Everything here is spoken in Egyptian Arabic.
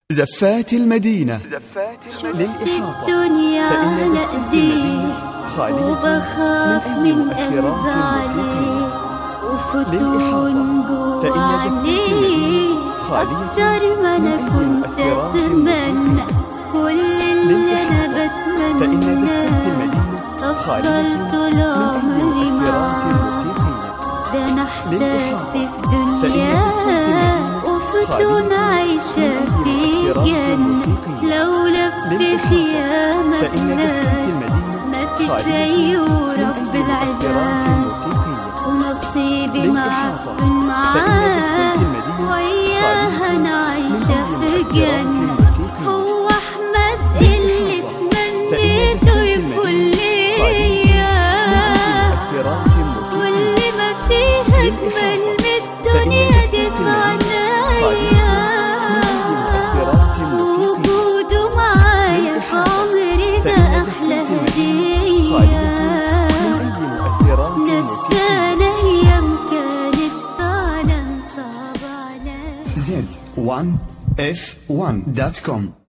زفات المدينة شفت الدنيا على ايديه وبخاف من قلب عليه وفتون جوا عليه اكتر ما انا كنت اتمنى كل اللي انا بتمناه افضل طول عمري معاه ده انا احساسي في دنيا وفتون عايشة في جنة لو لفت يا مكان ما فيش زيه رب العباد ونصيبي معفن معاه وياها انا عايشة في جنة هو احمد اللي تمنيته يكون ليا واللي ما فيها اجمل من الدنيا دي في عنايا وجوده معايا في عمري ده احلى هديه نسانا ايام كانت فعلا صعبة عليا Z1F1.com